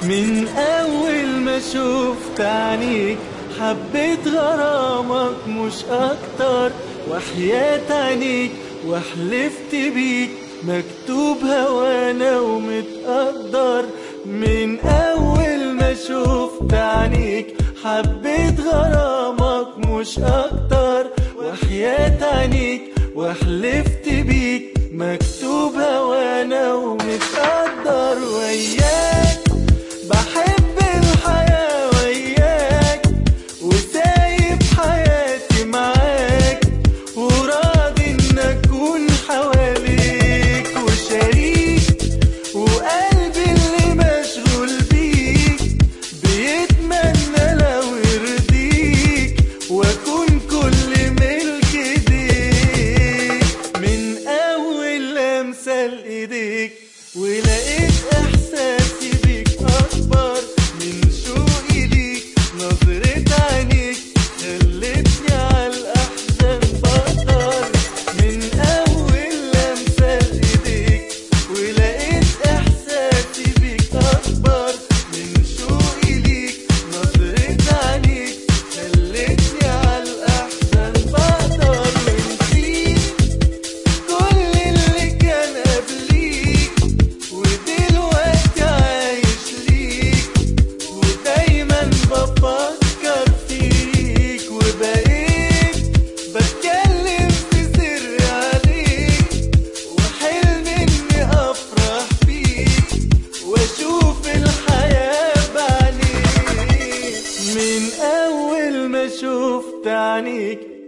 من أول ما شفت عينيك حبيت غرامك مش أكتر وحياة عينيك وحلفت بيك مكتوب هوانا ومتقدر من أول ما شفت عينيك حبيت غرامك مش أكتر وحياة عينيك وحلفت بيك مكتوب هوانا ومتقدر وياك بحب الحياة وياك وسايب حياتي معاك وراضي ان اكون حواليك وشريك وقلبي اللي مشغول بيك بيتمنى لو يرضيك واكون كل ملك ايديك من اول لمسه لايديك ولقيت احساسي بيك اكبر من شوقي ليك نظرة عينيك خلتني على الاحزان بقدر من اول لمسه لايديك ولقيت احساسي بيك اكبر من شوقي ليك نظرة عينيك خلتني على الاحزان بقدر ونسيت كل اللي كان قبليك ودلوقتي عايش ليك ودايما بفكر فيك وبقيت بتكلم في سر عليك وحلم اني افرح بيك واشوف الحياة بعينيك من اول ما شفت عينيك